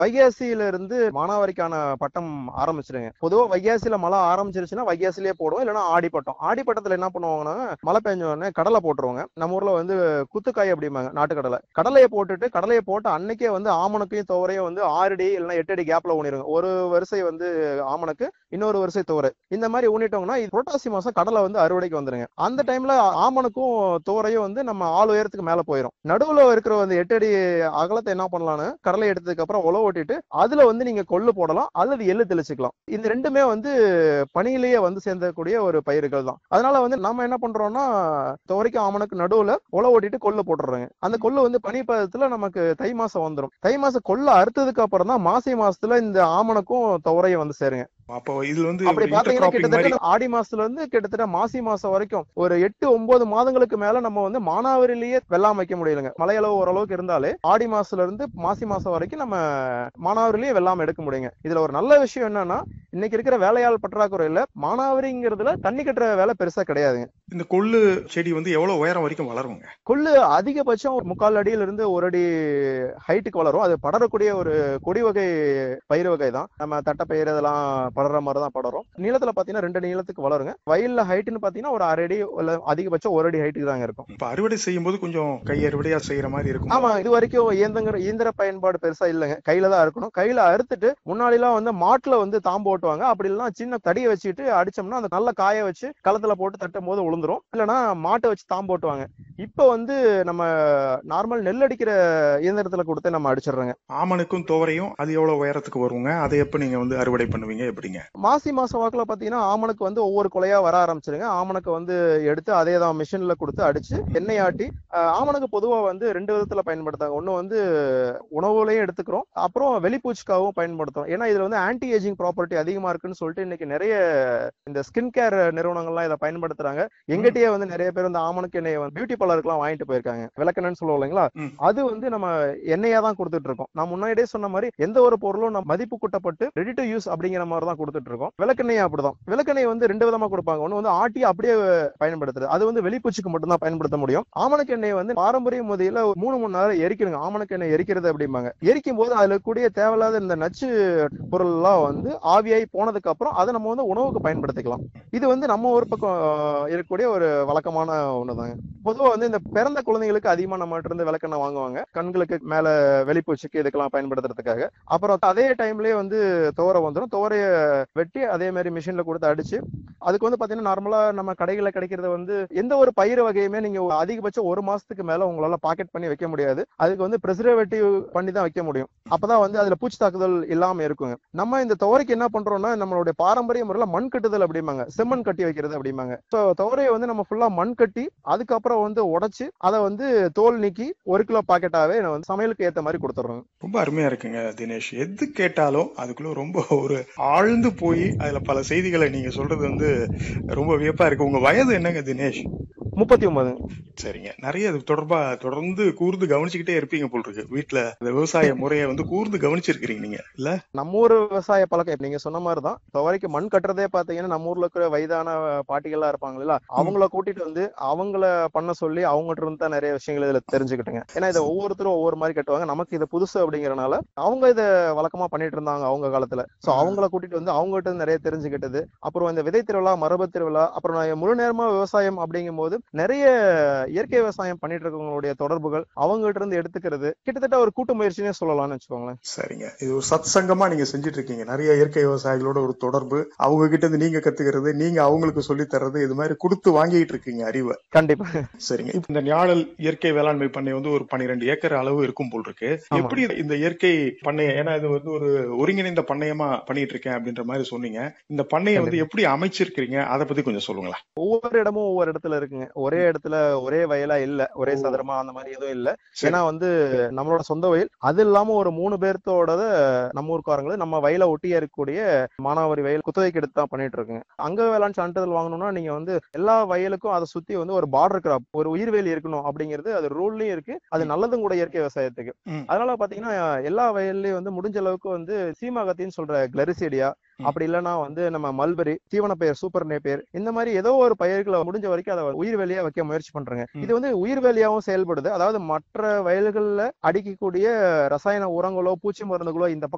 வைகாசியில இருந்து மானாவாரிக்கான பட்டம் ஆரம்பிச்சிடுங்க பொதுவா வைகாசியில மழை ஆரம்பிச்சிருச்சுன்னா வைகாசிலேயே போடுவோம் இல்லைன்னா ஆடிப்பட்டம் ஆடிப்பட்டத்துல என்ன பண்ணுவாங்கன்னா மழை பெஞ்ச உடனே கடலை போட்டுருவாங்க நம்ம ஊர்ல வந்து குத்துக்காய் அப்படிம்பாங்க நாட்டுக்கடலை கடலையை போட்டுட்டு கடலையை போட்டு அன்னைக்கே வந்து ஆமணக்கையும் துவரையும் வந்து ஆறு அடி இல்லைன்னா எட்டு அடி கேப்ல ஊனிருங்க ஒரு வரிசை வந்து ஆமணக்கு இன்னொரு வரிசை துவரை இந்த மாதிரி ஊனிட்டோம்னா இது புரட்டாசி மாசம் கடலை வந்து அறுவடைக்கு வந்துருங்க அந்த டைம்ல ஆமணக்கும் துவரையும் வந்து நம்ம ஆள் உயரத்துக்கு மேல போயிடும் நடுவுல இருக்கிற அந்த எட்டு அடி அகலத்தை என்ன பண்ணலாம்னு கடலை எடுத்ததுக்கு அப்புறம் உழவு ஓட்டிட்டு அதுல வந்து நீங்க கொள்ளு போடலாம் அல்லது எள்ளு தெளிச்சுக்கலாம் இந்த ரெண்டுமே வந்து பனியிலேயே வந்து சேர்ந்தக்கூடிய ஒரு பயிர்கள் தான் அதனால வந்து நம்ம என்ன பண்றோம்னா துவரைக்கும் ஆமணக்கு நடுவுல உழவு ஓட்டிட்டு கொள்ளு போட்டுறோங்க அந்த கொள்ளு வந்து பனி பதத்துல நமக்கு தை மாசம் வந்துடும் தை மாசம் கொள்ளு அறுத்ததுக்கு அப்புறம் தான் மாசி மாசத்துல இந்த ஆமணக்கும் துவரையும் வந்து சேருங்க அப்போ இதுல வந்து அப்படி பாத்தீங்கன்னா intercropping மாதிரி கிட்டத்தட்ட ஆடி மாசத்துல இருந்து கிட்டத்தட்ட மாசி மாசம் வரைக்கும் ஒரு எட்டு ஒன்பது மாதங்களுக்கு மேல நம்ம வந்து மானாவாரிலேயே வெள்ளாம வைக்க முடியலங்க மழையளவு ஓரளவுக்கு இருந்தாலே ஆடி மாசத்துல இருந்து மாசி மாசம் வரைக்கும் நம்ம மானாவாரிலேயே வெள்ளாம எடுக்க முடியுங்க இதுல ஒரு நல்ல விஷயம் என்னன்னா இன்னைக்கு இருக்கிற வேலையாள் பற்றாக்குறையில மானாவாரிங்கிறதுல தண்ணி கட்டுற வேலை பெருசா கிடையாதுங்க இந்த கொள்ளு செடி வந்து எவ்வளவு உயரம் வரைக்கும் வளருங்க கொள்ளு அதிகபட்சம் ஒரு முக்கால் அடியில இருந்து ஒரு அடி ஹைட்டுக்கு வளரும் அது படரக்கூடிய ஒரு கொடி வகை பயிர் வகை தான் நம்ம தட்டைப்பயிர் இதெல்லாம் படற மாதிரி தான் படரும் நீளத்துல பாத்தீங்கன்னா ரெண்டு நீளத்துக்கு வளருங்க வயல்ல ஹைட்னு பாத்தீங்கன்னா ஒரு அரை அடி இல்ல அதிகபட்சம் ஒரு அடி ஹைட்டுக்கு தாங்க இருக்கும் இப்ப அறுவடை செய்யும் போது கொஞ்சம் கை அறுவடையா செய்யற மாதிரி இருக்கும் ஆமா இது வரைக்கும் இயந்திர இயந்திர பயன்பாடு பெருசா இல்லைங்க கையில தான் இருக்கணும் கையில அறுத்துட்டு முன்னாடி எல்லாம் வந்து மாட்டுல வந்து தாம்பு ஓட்டுவாங்க அப்படி இல்லைன்னா சின்ன தடியை வச்சுட்டு அடிச்சோம்னா அந்த நல்ல காய வச்சு களத்துல போட்டு தட்டும் போது விழுந்துரும் இல்லைன்னா மாட்டை வச்சு தாம்பு ஓட்டுவாங்க இப்ப வந்து நம்ம நார்மல் நெல் அடிக்கிற இயந்திரத்துல கொடுத்து நம்ம அடிச்சிடுறோங்க ஆமனுக்கும் துவரையும் அது எவ்வளவு உயரத்துக்கு வருங்க அதை எப்ப நீங்க வந்து அறுவடை பண்ணுவீங்க எப்படிங்க மாசி மாசம் வாக்குல பாத்தீங்கன்னா ஆமணக்கு வந்து ஒவ்வொரு கொலையா வர ஆரம்பிச்சிருங்க ஆமணக்கு வந்து எடுத்து அதே தான் மிஷின்ல கொடுத்து அடிச்சு எண்ணெய் ஆட்டி அஹ், ஆமணக்கு பொதுவா வந்து ரெண்டு விதத்துல பயன்படுத்தாங்க ஒண்ணு வந்து உணவுலையும் எடுத்துக்கிறோம் அப்புறம் வெளிப்பூச்சிக்காகவும் பயன்படுத்துறோம் ஏன்னா இதுல வந்து ஆன்டி ஏஜிங் ப்ராப்பர்ட்டி அதிகமா இருக்குன்னு சொல்லிட்டு இன்னைக்கு நிறைய இந்த ஸ்கின் கேர் நிறுவனங்கள்லாம் இதை பயன்படுத்துறாங்க எங்கிட்டயே வந்து நிறைய பேர் இந்த ஆமணக்கு எண்ணெயை வந்து பியூட்டி பார்லருக்குலாம் வாங்கிட்டு போயிருக்காங்க விளக்கணும்னு சொல்லுவோம் இல்லைங்களா ம். அது வந்து நம்ம எண்ணெயா தான் கொடுத்துட்டு இருக்கோம் நான் முன்னாடியே சொன்ன மாதிரி எந்த ஒரு பொருளும் நம்ம மதிப்பு கூட்டப்பட்டு ரெடி டு யூஸ் அப்படிங்கிற மாதிரி தான் கொடுத்துட்டு இருக்கோம் விளக்கெண்ணெய் அப்படிதான் விளக்கெண்ணெய் வந்து ரெண்டு விதமா கொடுப்பாங்க ஒண்ணு வந்து ஆட்டி அப்படியே பயன்படுத்துறது அது வந்து வெளிப்பூச்சிக்கு மட்டும் தான் பயன்படுத்த முடியும் ஆமணக்கு எண்ணெய் வந்து பாரம்பரிய முறையில ஒரு மூணு மணி நேரம் எரிக்கணுங்க ஆமணக்கு எண்ணெய் எரிக்கிறது அப்படிம்பாங்க எரிக்கும் போது அதுல கூடிய தேவையில்லாத இந்த நச்சு பொருள் எல்லாம் வந்து ஆவியாகி போனதுக்கு அப்புறம் அதை நம்ம வந்து உணவுக்கு பயன்படுத்திக்கலாம் இது வந்து நம்ம ஒரு பக்கம் அஹ், இருக்கக்கூடிய ஒரு வழக்கமான ஒண்ணுதாங்க பொதுவா வந்து இந்த பிறந்த குழந்தைங்களுக்கு அதிகமா நம்ம கிட்ட இருந்து விளக்கெண்ணெய் வாங்குவாங்க கண்களுக்கு மேல வெளிப்பூச்சிக்கு இதுக்கெல்லாம் பயன்படுத்துறதுக்காக அப்புறம் அதே டைம்லயே வந்து துவரை வந்துடும் துவரைய வெட்டி அதே மாதிரி மிஷின்ல கொடுத்து அடிச்சு அதுக்கு வந்து பாத்தீங்கன்னா நார்மலா நம்ம கடைகளில் கிடைக்கிறது வந்து எந்த ஒரு பயிர் வகையுமே நீங்க அதிகபட்சம் ஒரு மாசத்துக்கு மேல உங்களால பாக்கெட் பண்ணி வைக்க முடியாது அதுக்கு வந்து ப்ரிசர்வேட்டிவ் பண்ணி தான் வைக்க முடியும் அப்பதான் வந்து அதுல பூச்சி தாக்குதல் இல்லாம இருக்குங்க நம்ம இந்த துவரைக்கு என்ன பண்றோம்னா நம்மளுடைய பாரம்பரிய முறையில மண் கட்டுதல் அப்படிம்பாங்க செம்மண் கட்டி வைக்கிறது அப்படிம்பாங்க ஸோ துவரையை வந்து நம்ம ஃபுல்லா மண் கட்டி அதுக்கப்புறம் வந்து உடைச்சு அதை வந்து தோல் நீக்கி ஒரு கிலோ பாக்கெட்டாவே நான் வந்து சமையலுக்கு ஏத்த மாதிரி கொடுத்துட்றோம் ரொம்ப அருமையா இருக்குங்க தினேஷ் எது கேட்டாலும் அதுக்குள்ள ரொம்ப ஒரு ஆழ்ந்து போய் அதுல பல செய்திகளை நீங்க சொல்றது வந்து ரொம்ப வியப்பா இருக்கு உங்க வயது என்னங்க தினேஷ் முப்பத்தி ஒன்பது சரிங்க நிறைய அது தொடர்பா தொடர்ந்து கூர்ந்து கவனிச்சுக்கிட்டே இருப்பீங்க போல் இருக்கு வீட்டுல இந்த விவசாய முறையை வந்து கூர்ந்து கவனிச்சிருக்கிறீங்க நீங்க இல்ல நம்ம ஊர் விவசாய பழக்கம் இப்ப நீங்க சொன்ன மாதிரி தான் துவரைக்கு மண் கட்டுறதே பாத்தீங்கன்னா நம்ம ஊர்ல இருக்கிற வயதான பாட்டிகள்லாம் இருப்பாங்கல்ல அவங்கள கூட்டிட்டு வந்து அவங்கள பண்ண சொல்லி அவங்ககிட்ட இருந்து தான் நிறைய விஷயங்கள் இதுல தெரிஞ்சுக்கிட்டுங்க ஏன்னா இதை ஒவ்வொருத்தரும் ஒவ்வொரு மாதிரி கட்டுவாங்க நமக்கு இது புதுசு அப்படிங்கறனால அவங்க இதை வழக்கமா பண்ணிட்டு இருந்தாங்க அவங்க காலத்துல சோ அவங்கள கூட்டிட்டு வந்து அவங்ககிட்ட இருந்து நிறைய தெரிஞ்சுக்கிட்டது அப்புறம் இந்த விதை திருவிழா மரபு திருவிழா அப்புறம் நான் முழு நேரமா விவசாயம் அப்படிங்கும் போது நிறைய இயற்கை விவசாயம் பண்ணிட்டு இருக்கவங்களுடைய தொடர்புகள் அவங்ககிட்ட இருந்து எடுத்துக்கிறது கிட்டத்தட்ட ஒரு கூட்டு முயற்சினே சொல்லலாம்னு வச்சுக்கோங்களேன் சரிங்க இது ஒரு சத் சங்கமா நீங்க செஞ்சுட்டு இருக்கீங்க நிறைய இயற்கை விவசாயிகளோட ஒரு தொடர்பு அவங்க கிட்ட இருந்து நீங்க கத்துக்கிறது நீங்க அவங்களுக்கு சொல்லி தர்றது இது மாதிரி கொடுத்து வாங்கிட்டு இருக்கீங்க அறிவை கண்டிப்பா சரிங்க இப்ப இந்த ஞாழல் இயற்கை வேளாண்மை பண்ணை வந்து ஒரு பன்னிரெண்டு ஏக்கர் அளவு இருக்கும் போல் இருக்கு ஆமா. எப்படி இந்த இயற்கை பண்ணைய ஏன்னா இது வந்து ஒரு ஒருங்கிணைந்த பண்ணையமா பண்ணிட்டு இருக்கேன் அப்படின்ற மாதிரி சொன்னீங்க இந்த பண்ணையை வந்து எப்படி அமைச்சிருக்கிறீங்க அதை பத்தி கொஞ்சம் சொல்லுங்களேன் ஒவ்வொரு இடமும் ஒவ்வொரு இடத்துல இருக்குங்க ஒரே இடத்துல ஒரே வயலா இல்ல ஒரே ஓ. சதுரமா அந்த மாதிரி எதுவும் இல்ல சரி. ஏன்னா வந்து நம்மளோட சொந்த வயல் அது இல்லாம ஒரு மூணு பேர்த்தோட நம்ம ஊர்க்காரங்களும் நம்ம வயலை ஒட்டியே இருக்கக்கூடிய மானாவாரி வயல் குத்தகைக்கு எடுத்து தான் பண்ணிட்டு இருக்குங்க அங்க வேளாண் சான்றிதழ் வாங்கணும்னா நீங்க வந்து எல்லா வயலுக்கும் அதை சுத்தி வந்து ஒரு பார்டர் கிராப் ஒரு உயிர்வேலி இருக்கணும் அப்படிங்கிறது அது ரூல்லயும் இருக்கு அது நல்லதும் கூட இயற்கை விவசாயத்துக்கு ம். அதனால பாத்தீங்கன்னா எல்லா வயல்லயும் வந்து முடிஞ்ச அளவுக்கு வந்து சீமாகத்தின்னு சொல்ற கிளரிசீடியா ம். அப்படி இல்லைன்னா வந்து நம்ம மல்பெரி தீவன பெயர் சூப்பர் நேப்பியர் இந்த மாதிரி ஏதோ ஒரு பயிர்களை முடிஞ்ச வரைக்கும் அதை உயிர் வேலியா வைக்க முயற்சி பண்றாங்க ம். இது வந்து உயிர் வேலியாவும் செயல்படுது அதாவது மற்ற வயல்கள்ல அடிக்கக்கூடிய ரசாயன உரங்களோ பூச்சி மருந்துகளோ இந்த பக்கம்